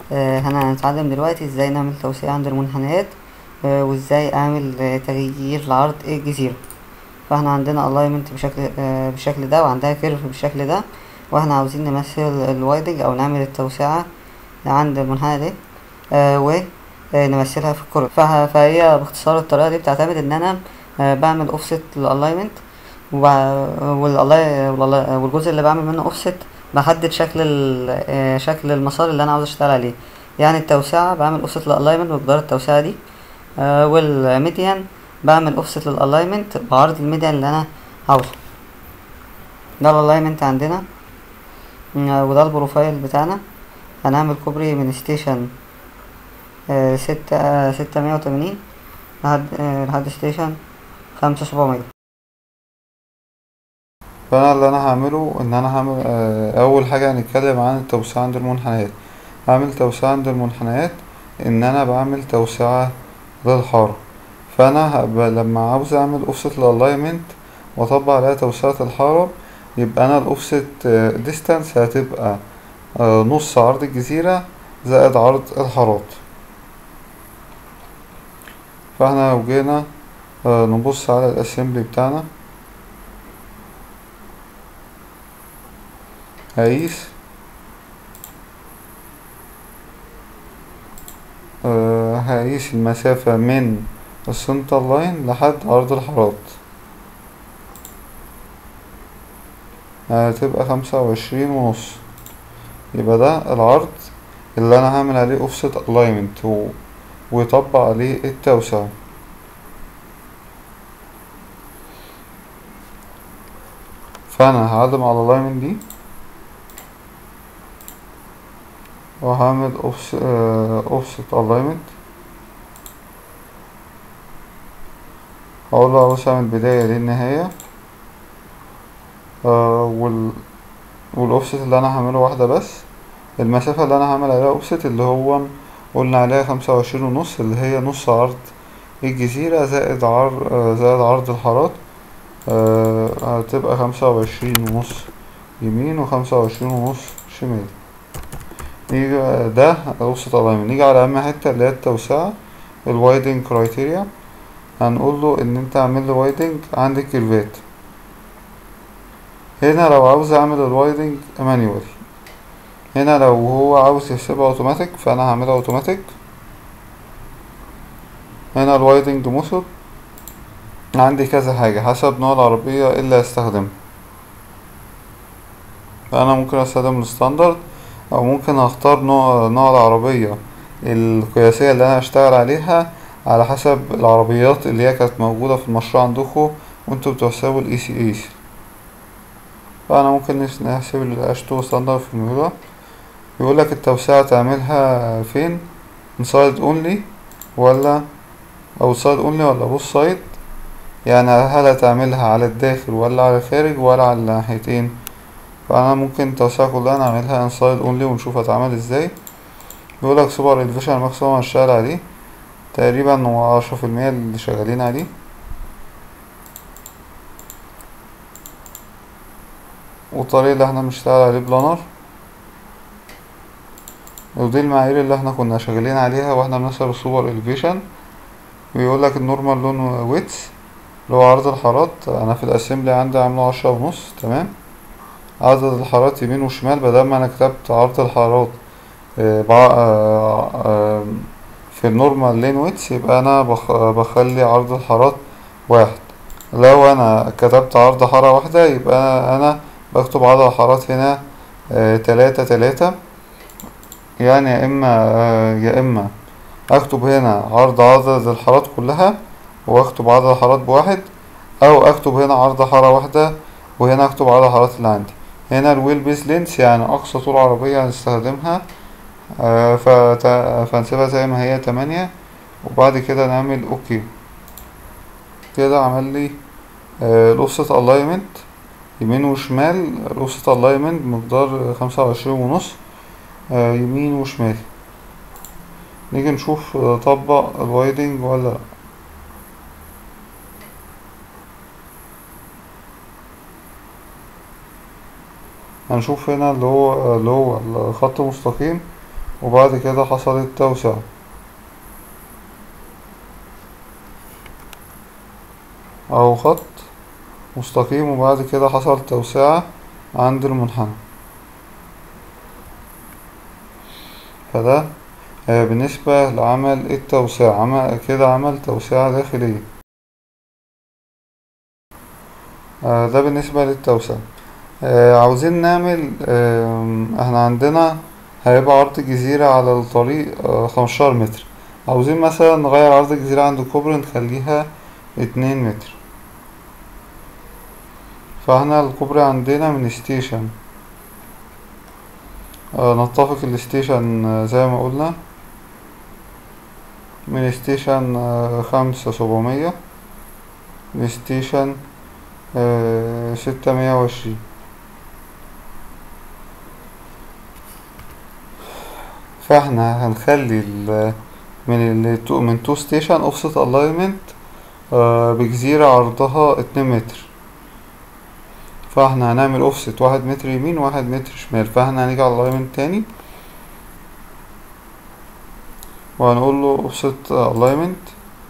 آه، هنتعلم دلوقتي ازاي نعمل توسيع عند المنحنيات آه، وازاي اعمل آه، تغيير لعرض الجزيرة فاحنا عندنا alignment بشكل آه، بالشكل ده وعندها كيرف بالشكل ده واحنا عاوزين نمثل الوايدنج او نعمل التوسعة عند المنحنى ده آه، و آه، نمثلها في الكرة فه- فهي باختصار الطريقة دي بتعتمد ان انا آه، بعمل اوفست للالاينمنت والجزء اللي بعمل منه اوفست بحدد شكل ال- آه، شكل المسار اللي انا عاوز اشتغل عليه يعني التوسعة بعمل اوفست للالاينمنت بمقدار التوسعة دي آه، والميديان بعمل اوفست للالاينمنت بعرض الميديان اللي انا عاوزه ده الالاينمنت عندنا آه، وده البروفايل بتاعنا هنعمل كوبري من ستيشن آه، ستة آه، ستة مية وتمانين لحد آه، لحد ستيشن خمسة سبعمية فانا اللي انا هعمله ان انا هعمل آه، اول حاجه هنتكلم عن التوسعه عند المنحنيات هعمل توسعه عند المنحنيات ان انا بعمل توسعه للحاره فانا هب- لما عاوز اعمل اوفست للالاينمنت واطبق عليها توسعه الحاره يبقى انا الاوفست ديستانس هتبقى آه، نص عرض الجزيره زائد عرض الحارات فاحنا لو جينا آه، نبص على الاسمبلي بتاعنا هقيس آه، هقيس المسافة من السنتر لاين لحد عرض الحارات هتبقى خمسة وعشرين ونص يبقى ده العرض اللي انا هعمل عليه اوفست الاينمنت ويطبق عليه التوسعة فانا هعلم على الاينمنت دي وهعمل اوفست الاينمنت هقول له عاوز اعمل بداية للنهاية آه وال والاوفست اللي انا هعمله واحدة بس المسافة اللي انا هعمل عليها اوفست اللي هو قلنا عليها خمسة وعشرين ونص اللي هي نص عرض الجزيرة زائد عرض آه زائد عرض الحارات آه هتبقى خمسة وعشرين ونص يمين وخمسة وعشرين ونص شمال نيجي ده اوسط الاينمنت نيجي على اهم حته اللي هي التوسعه الوايدنج كرايتيريا هنقول له ان انت اعمل لي وايدنج عند الكيرفات هنا لو عاوز اعمل الوايدنج مانيوال هنا لو هو عاوز يحسبها اوتوماتيك فانا هعملها اوتوماتيك هنا الوايدنج ميثود عندي كذا حاجه حسب نوع العربيه اللي هستخدمها فانا ممكن استخدم الستاندرد او ممكن اختار نوع نوع العربية القياسية اللي انا هشتغل عليها على حسب العربيات اللي هي كانت موجودة في المشروع عندكم وانتوا بتحسبوا الاي سي ايس فانا ممكن نس- نحسب الاشتو ستاندرد في الموضوع يقول لك التوسعة تعملها فين انسايد اونلي ولا او سايد اونلي ولا بوث سايد يعني هل هتعملها على الداخل ولا على الخارج ولا على الناحيتين فانا ممكن التوسعة كلها نعملها انسايد اونلي ونشوف هتعمل ازاي بيقولك سوبر الفيشن ماكسيموم هنشتغل عليه تقريبا هو عشرة في المية اللي شغالين عليه والطريق اللي احنا بنشتغل عليه بلانر ودي المعايير اللي احنا كنا شغالين عليها واحنا بنحسب السوبر الفيشن بيقولك النورمال لون ويتس اللي هو عرض الحارات انا في الاسمبلي عندي عامله عشرة ونص تمام عدد الحارات يمين وشمال بدل ما انا كتبت عرض الحارات آه، بع- آه، آه، في النورمال لين ويتس يبقى انا بخ- بخلي عرض الحارات واحد لو انا كتبت عرض حارة واحدة يبقى انا بكتب عدد الحارات هنا آه، تلاتة تلاتة يعني يا اما آه، يا اما اكتب هنا عرض عدد الحارات كلها واكتب عدد الحارات بواحد او اكتب هنا عرض حارة واحدة وهنا اكتب عدد الحارات اللي عندي هنا الويل بيس لينس يعني اقصى طول عربية هنستخدمها آه، فت- فنسيبها زي ما هي تمانية وبعد كده نعمل اوكي كده عمل لي الاوفست الاينمنت يمين وشمال الاوفست الاينمنت مقدار خمسة وعشرين ونص آه، يمين وشمال نيجي نشوف آه، طبق الوايدنج ولا لأ هنشوف هنا اللي هو اللي هو الخط مستقيم وبعد كده حصلت توسعة أو خط مستقيم وبعد كده حصل توسعة عند المنحنى فده آه، بالنسبة لعمل التوسعة عمل كده عمل توسعة داخلية آه، ده بالنسبة للتوسعة آه، عاوزين نعمل آم، احنا عندنا هيبقى عرض الجزيرة على الطريق آه، خمستاشر متر عاوزين مثلا نغير عرض الجزيرة عند الكوبري نخليها اتنين متر فاحنا الكوبري عندنا من ستيشن آه، نتفق الستيشن آه، زي ما قلنا من ستيشن آه، خمسة سبعمية لستيشن آه، ستة مية وعشرين فاحنا هنخلي ال من ال تو- من تو ستيشن اوفست الاينمنت بجزيرة عرضها اتنين متر فاحنا هنعمل اوفست واحد متر يمين واحد متر شمال فاحنا هنيجي على الاينمنت تاني وهنقول له اوفست الاينمنت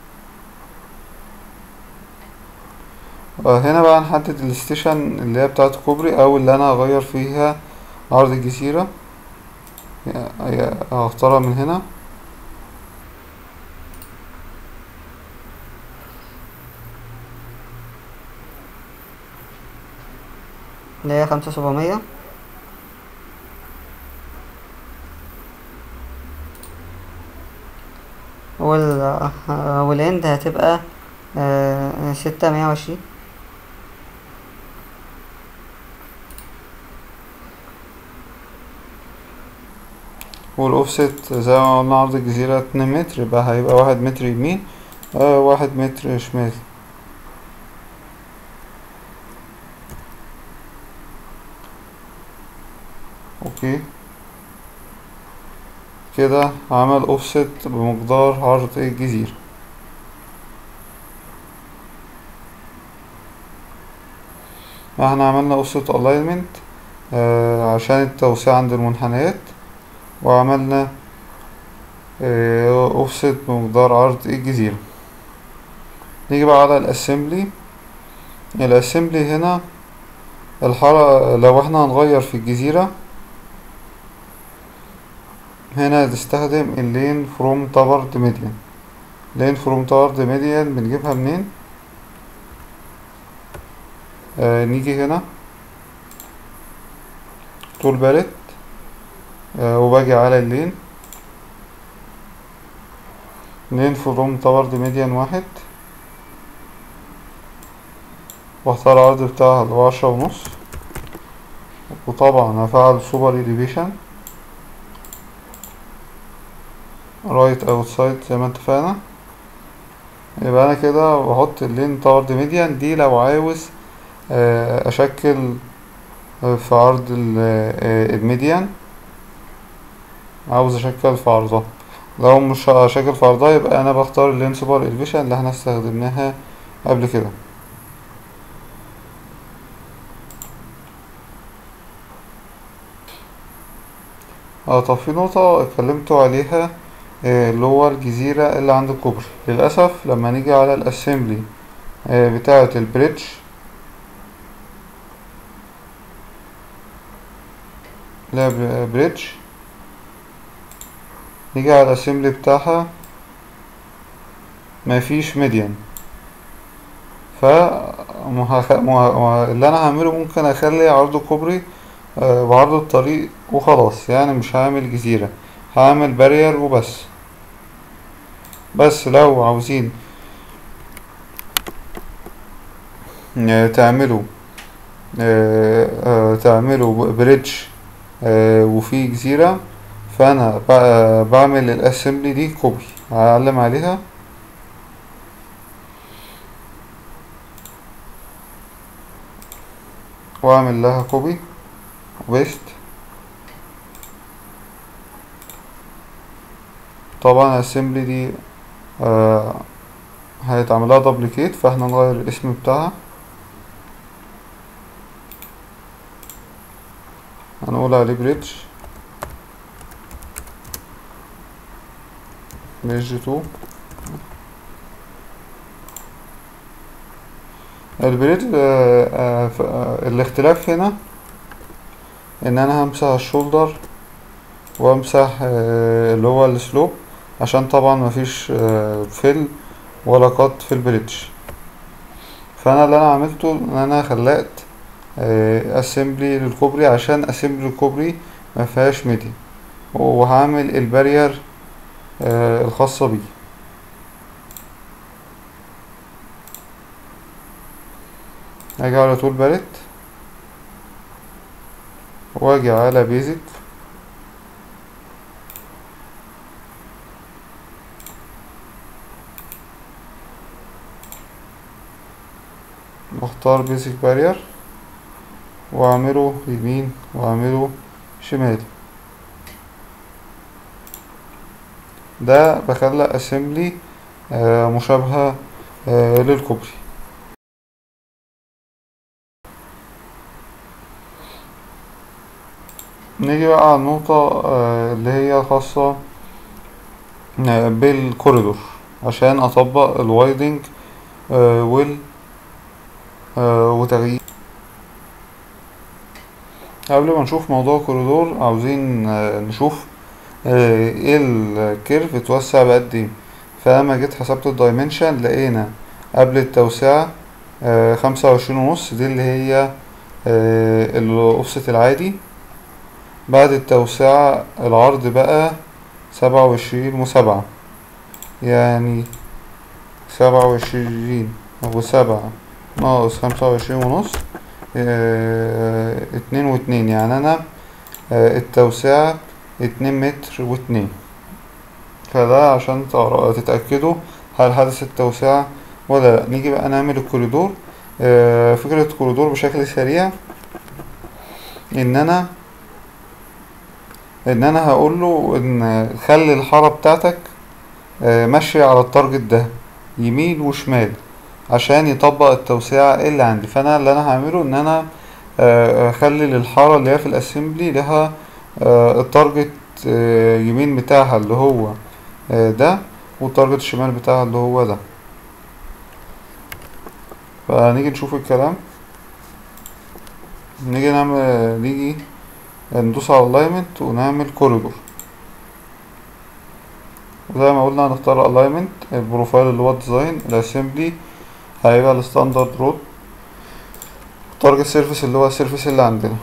هنا بقى هنحدد الستيشن اللي هي بتاعة الكوبري او اللي انا هغير فيها عرض الجزيرة يا- هختارها من هنا اللي هي خمسة سبعمية وال آه، والاند هتبقى آه، ستة مية وعشرين والاوفست زي ما قلنا عرض الجزيرة اتنين متر يبقى هيبقى واحد متر يمين آه واحد متر شمال اوكي كده عمل اوفست بمقدار عرض الجزيرة احنا عملنا اوفست الاينمنت آه عشان التوسيع عند المنحنيات وعملنا اوفست بمقدار عرض الجزيرة نيجي بقى على الاسمبلي الاسمبلي هنا الحارة لو احنا هنغير في الجزيرة هنا تستخدم اللين فروم تابرد ميديان لين فروم تابرد ميديان بنجيبها منين آه نيجي هنا طول بالت آه وباجي على اللين لين فروم تابرد ميديان واحد واختار العرض بتاعها اللي هو عشرة ونص وطبعا هفعل سوبر إليفيشن رايت اوتسايد زي ما اتفقنا يبقى انا كده بحط اللين تارد ميديان دي لو عاوز آه، اشكل آه، في عرض ال- آه، الميديان عاوز اشكل في عرضها لو مش هشكل في عرضها يبقى انا بختار اللين سوبر الفيشن اللي احنا استخدمناها قبل كده اه طب في نقطة اتكلمتوا عليها آه، اللي هو الجزيرة اللي عند الكوبري للأسف لما نيجي على الأسمبلي آه، بتاعة البريدج لا ب- بريدج نيجي على الأسمبلي بتاعها مفيش ميديان ف مهخ- مه- مه- اللي انا هعمله ممكن اخلي عرض الكوبري آه، بعرض الطريق وخلاص يعني مش هعمل جزيرة هعمل بارير وبس بس لو عاوزين آه، تعملوا آه، آه، تعملوا بريدج آه، وفي جزيرة فأنا ب- بعمل الأسمبلي دي كوبي هعلم عليها وأعمل لها كوبي ويست طبعا الأسمبلي دي آه هيتعمل لها دبليكيت فاحنا نغير الاسم بتاعها هنقول عليه بريدج ميرج تو البريد آه، آه، ف- آه، الاختلاف هنا ان انا همسح الشولدر وامسح آه، اللي هو السلوب عشان طبعا مفيش آه، فيل ولا قط في البريدج فانا اللي انا عملته ان انا خلقت اسمبلي للكوبري عشان اسمبلي الكوبري ما فيهاش ميديا وهعمل البارير آه، الخاصة بيه اجي على طول باليت واجي على بيزك واختار بيزك بارير واعمله يمين واعمله شمال ده بخلق اسمبلي مشابهة آه، للكوبري نيجي بقى على النقطة آه، اللي هي خاصة آه، بالكوريدور عشان اطبق الوايدنج آه، وال آه، وتغيير قبل ما نشوف موضوع الكوريدور عاوزين آه، نشوف آه، ايه الكيرف اتوسع بقد ايه فلما جيت حسبت الدايمنشن لقينا قبل التوسعة خمسة وعشرين ونص دي اللي هي آه، الاوفست العادي بعد التوسعة العرض بقى سبعة وعشرين وسبعة يعني سبعة وعشرين وسبعة ناقص خمسة وعشرين ونص آه، اتنين واتنين يعني انا آه، التوسعة اتنين متر واتنين فده عشان تعر- تتأكدوا هل حدث التوسعة ولا لا نيجي بقى نعمل الكوريدور آه، فكرة الكوريدور بشكل سريع ان انا ان انا هقول له ان خلي الحارة بتاعتك آه، ماشية على التارجت ده يمين وشمال عشان يطبق التوسعة اللي عندي فانا اللي انا هعمله ان انا آه، اخلي للحارة اللي هي في الاسمبلي لها آه، التارجت آه، يمين بتاعها اللي هو آه، ده والتارجت الشمال بتاعها اللي هو ده فنيجي نشوف الكلام نيجي نعمل نيجي ندوس على الاينمنت ونعمل كوريدور زي ما قلنا هنختار الاينمنت البروفايل اللي هو الديزاين الاسمبلي هيبقى الستاندرد رود التارجت سيرفيس اللي هو السيرفيس اللي عندنا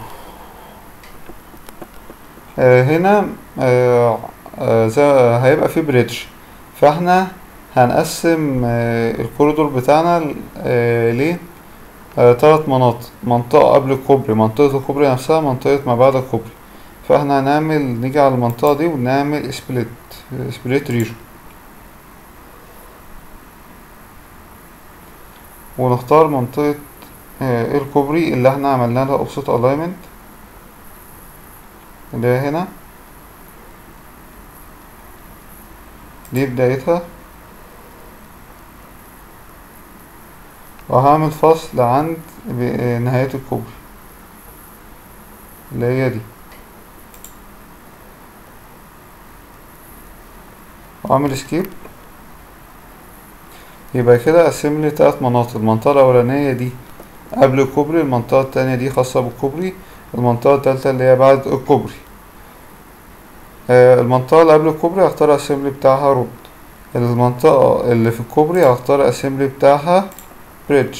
آه هنا آه آه زي هيبقى في بريدج فاحنا هنقسم آه الكوريدور بتاعنا ل- آه ليه آه تلات مناطق منطقة قبل الكوبري منطقة الكوبري نفسها منطقة ما بعد الكوبري فاحنا هنعمل نيجي على المنطقة دي ونعمل سبليت سبليت ريجن ونختار منطقة آه الكوبري اللي احنا عملنا لها اوفست الاينمنت اللي هي هنا دي بدايتها وهعمل فصل عند ب- نهاية الكوبري اللي هي دي واعمل سكيب يبقى كده اقسم لي تلات مناطق المنطقة الأولانية دي قبل الكوبري المنطقة التانية دي خاصة بالكوبري المنطقة التالتة اللي هي بعد الكوبري آه، المنطقة اللي قبل الكوبري هختار الاسمبلي بتاعها رود المنطقة اللي في الكوبري هختار الاسمبلي بتاعها بريدج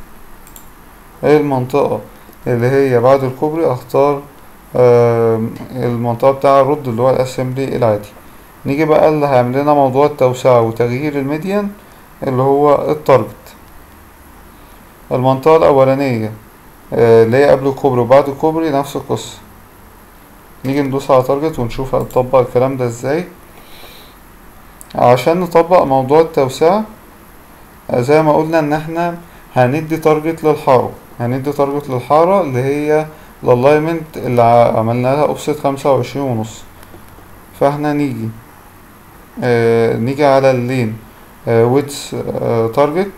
المنطقة اللي هي بعد الكوبري هختار آم، المنطقة بتاع الرد اللي هو الاسمبلي العادي نيجي بقى اللي هيعمل لنا موضوع التوسعة وتغيير الميديان اللي هو التارجت المنطقة الأولانية آه، اللي هي قبل الكوبري وبعد الكوبري نفس القصة نيجي ندوس على تارجت ونشوف هنطبق الكلام ده ازاي عشان نطبق موضوع التوسعة آه، زي ما قلنا ان احنا هندي تارجت للحارة هندي تارجت للحارة اللي هي الالاينمنت اللي ع- عملنا لها اوفست خمسة وعشرين ونص فاحنا نيجي آه نيجي على اللين ويتس تارجت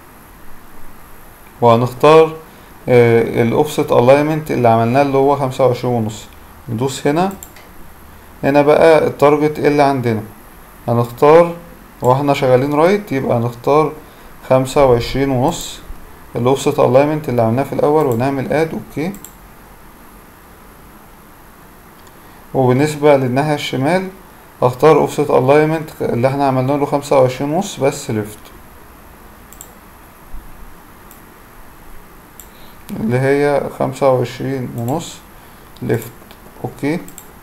وهنختار الاوفست الاينمنت اللي عملناه اللي هو خمسة وعشرين ونص ندوس هنا هنا بقى التارجت اللي عندنا هنختار واحنا شغالين رايت يبقى نختار خمسة وعشرين ونص الاوفست الاينمنت اللي عملناه في الاول ونعمل اد اوكي وبالنسبة للناحية الشمال اختار اوفست الاينمنت اللي احنا عملنا له خمسة وعشرين ونص بس ليفت اللي هي خمسة وعشرين ونص ليفت اوكي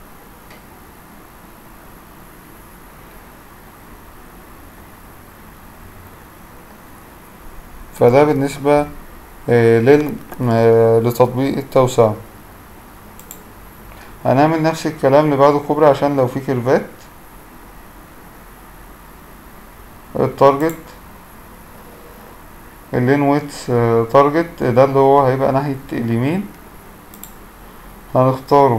فده بالنسبة آه، لل آه، لتطبيق التوسعة هنعمل نفس الكلام اللي بعد الكوبري عشان لو في كيرفات التارجت اللين ويتس تارجت ده اللي هو هيبقى ناحية اليمين هنختاره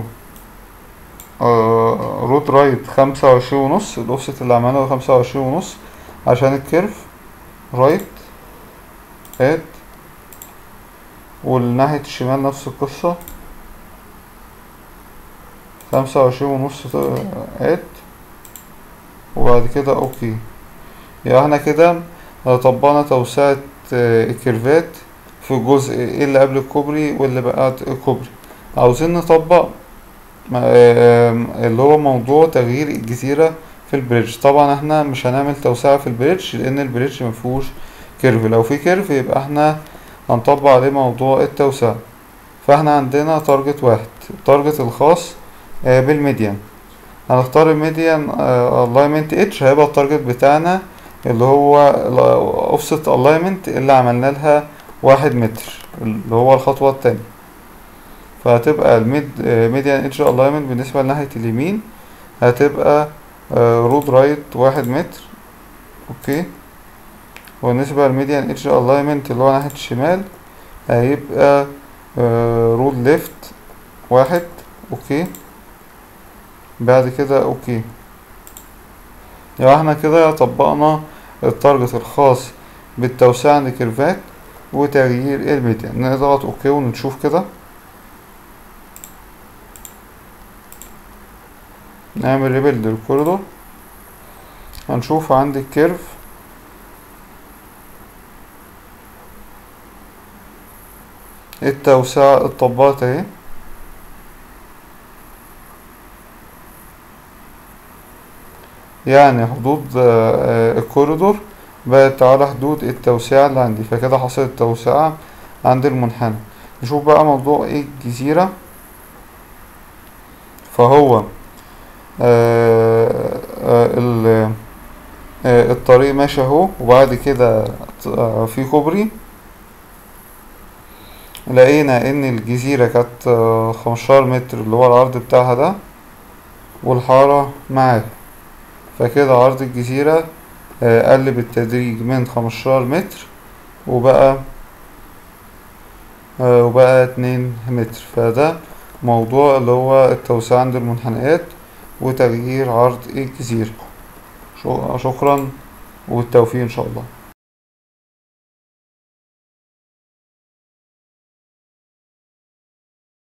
رود رايت خمسة وعشرين ونص الاوفست اللي عملناه خمسة وعشرين ونص عشان الكيرف رايت اد والناحية الشمال نفس القصة خمسة وعشرين ونص اد وبعد كده اوكي يعني احنا كده طبقنا توسعة آه، الكيرفات في الجزء اللي قبل الكوبري واللي بعد الكوبري عاوزين نطبق ما- آم، اللي هو موضوع تغيير الجزيرة في البريدج طبعا احنا مش هنعمل توسعة في البريدج لان البريدج مفيهوش كيرف لو في كيرف يبقى احنا هنطبق عليه موضوع التوسعة فاحنا عندنا تارجت واحد التارجت الخاص آه، بالميديان هنختار الميديان الاينمنت اتش هيبقى التارجت بتاعنا اللي هو الاوفست الاينمنت اللي عملنا لها واحد متر اللي هو الخطوة التانية فهتبقى الميد ميديان اتش الاينمنت بالنسبة لناحية اليمين هتبقى رود رايت واحد متر اوكي وبالنسبة للميديان اتش الاينمنت اللي هو ناحية الشمال هيبقى رود ليفت واحد اوكي بعد كده اوكي يعني احنا كده طبقنا التارجت الخاص بالتوسعة عند الكيرفات وتغيير الميديان نضغط اوكي ونشوف كده نعمل ريبيلد للكوريدور هنشوف عند الكيرف التوسعة اتطبقت اهي يعني حدود آه، آه، الكوريدور بقت على حدود التوسعة اللي عندي فكده حصلت توسعة عند المنحنى نشوف بقى موضوع ايه الجزيرة فهو آه، آه، ال- آه، الطريق ماشي اهو وبعد كده آه، في كوبري لقينا ان الجزيرة كانت آه، خمستاشر متر اللي هو العرض بتاعها ده والحارة معاه فكده عرض الجزيرة آه، قل بالتدريج من خمستاشر متر وبقى آه، وبقى اتنين متر فده موضوع اللي هو التوسعة عند المنحنيات وتغيير عرض الجزيرة شو- شكرا والتوفيق ان شاء الله